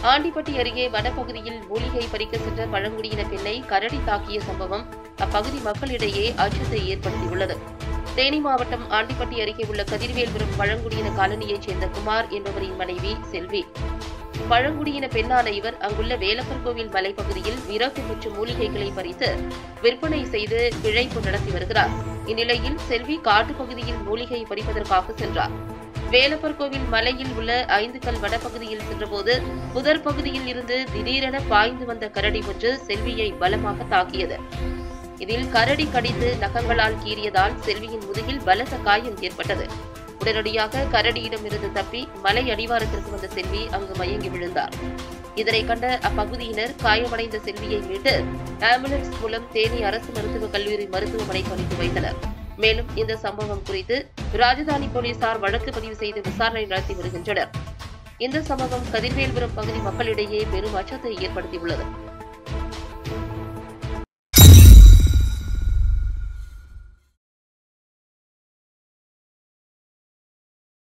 ஆண்டிப்பட்டி அருகே வனப்பகுதியில் மூலிகை பறிக்க சென்ற பழங்குடியின பெண்ணை கரடி தாக்கிய சம்பவம் அப்பகுதி மக்களிடையே அச்சத்தை ஏற்படுத்தியுள்ளது தேனி மாவட்டம் ஆண்டிப்பட்டி அருகே உள்ள கதிர்வேல்புரம் பழங்குடியின காலனியைச் சேர்ந்த குமார் என்பவரின் மனைவி செல்வி பழங்குடியின பெண்ணான இவர் அங்குள்ள வேலப்பர் கோவில் மலைப்பகுதியில் விறகு மற்றும் மூலிகைகளை பறித்து விற்பனை செய்து பிழைப்பு நடத்தி வருகிறார் இந்நிலையில் செல்வி காட்டுப்பகுதியில் மூலிகை பறிப்பதற்காக சென்றார் வேலப்பர் கோவில் மலையில் உள்ள ஐந்து கல் வனப்பகுதியில் சென்றபோது புதர் பகுதியில் இருந்து திடீரென பாய்ந்து வந்த கரடி ஒன்று செல்வியை பலமாக தாக்கியது இதில் கரடி கடித்து நகங்களால் கீறியதால் செல்வியின் முதுகில் பலத்த காயம் ஏற்பட்டது உடனடியாக கரடியிடமிருந்து தப்பி மலை அடிவாரத்திற்கு வந்த செல்வி அங்கு மயங்கி விழுந்தார் இதனை கண்ட அப்பகுதியினர் காயமடைந்த செல்வியை மீட்டு ஆம்புலன்ஸ் மூலம் தேனி அரசு மருத்துவக் கல்லூரி மருத்துவமனைக்கு அனுப்பி வைத்தனர் மேலும் இந்த சம்பவம் குறித்து ராஜதானி போலீசார் வழக்கு பதிவு செய்து விசாரணை நடத்தி வருகின்றனர் இந்த சம்பவம் கதிர்வேல்புரம் பகுதி மக்களிடையே பெரும் அச்சத்தை ஏற்படுத்தியுள்ளது